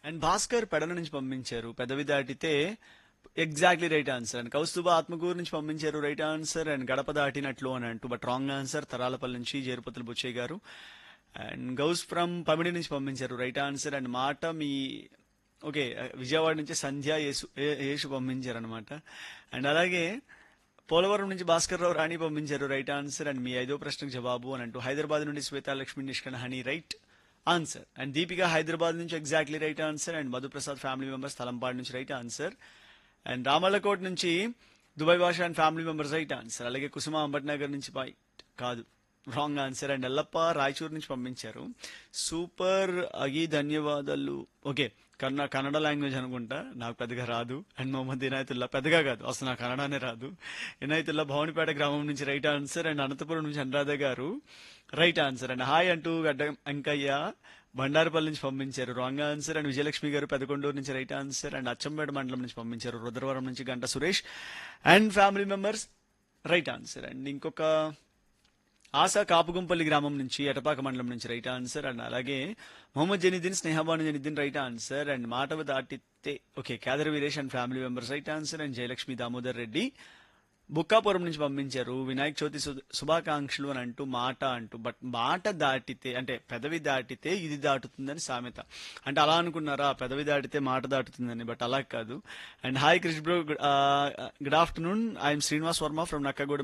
and Bhaskar పెడల నుంచి పంపించారు పెదవి దాటితే exactly right answer and Kaustubha Atmakur నుంచి పంపించారు రైట్ ఆన్సర్ అండ్ గడప దాటినట్లు అని అంటూ బట్ రాంగ్ ఆన్సర్ తరాలపల్లి నుంచి జేరుపతుల బుచ్చయ్య గారు అండ్ గౌస్ ఫ్రమ్ పమిడి నుంచి పంపించారు రైట్ ఆన్సర్ అండ్ మాట మీ ఓకే విజయవాడ నుంచి సంధ్య యేసు ఏ- యేసు పంపించారు అనమాట అండ్ అలాగే పోలవరం నుంచి భాస్కర్ రావు రాణి పంపించారు రైట్ ఆన్సర్ అండ్ మీ ఐదో ప్రశ్నకు జవాబు అని అంటూ హైదరాబాద్ నుండి శ్వేతా లక్ష్మి నిష్కణ Honey right answer and Deepika Hyderabad నుంచి exactly right answer and Madhuprasad family members Talampadu నుంచి రైట్ ఆన్సర్ అండ్ రామల్లకోట్ నుంచి Dubai Basha and family members right answer అలాగే కుసుమ అంబట్నగర్ నుంచి బై- కాదు wrong answer and Yellappa Raichur నుంచి పంపించారు సూపర్ అగి ధన్యవాదాలు ఓకే కన్న కన్నడ లాంగ్వేజ్ అనుకుంటా నాకు పెద్దగా రాదు అండ్ మొహమ్మద్ ఇనాయతుల్లా పెద్దగా కాదు అసలు నాకు కన్నడనే రాదు ఇనాయతుల్లా భవనిపేట గ్రామం నుంచి రైట్ ఆన్సర్ అండ్ అనంతపురం నుంచి అనురాధ గారు రైట్ ఆన్సర్ అండ్ హాయ్ అంటూ గడ్డ వెంకయ్య బండారుపల్లి నుంచి పంపించారు రాంగ్ ఆన్సర్ అండ్ విజయలక్ష్మి గారు పెదకొండూరు నుంచి రైట్ ఆన్సర్ అండ్ అచ్చంపేట మండలం నుంచి పంపించారు రుద్రవరం నుంచి Ganta Suresh and family members right answer and ఇంకొక ఆశా కాపుగుంపల్లి గ్రామం నుంచి ఎటపాక మండలం నుంచి రైట్ ఆన్సర్ అండ్ అలాగే Mohammed Janeeddin Snehabanu Janeeddin right answer and మాటవ దాటితే okay Kedar Veeresh and family members right answer and Jayalakshmi Damodar Reddy Bukkapuram నుంచి పంపించారు వినాయక చవితి శు- శుభాకాంక్షలు అని అంటూ మాట అంటూ బట్ మాట దాటితే అంటే పెదవి దాటితే ఇది దాటుతుందని సామెత అంటే అలా అనుకున్నారా పెదవి దాటితే మాట దాటుతుందని బట్ అలా కాదు and hi Krish bro good afternoon I'm Srinivas Varma from Nakkaguda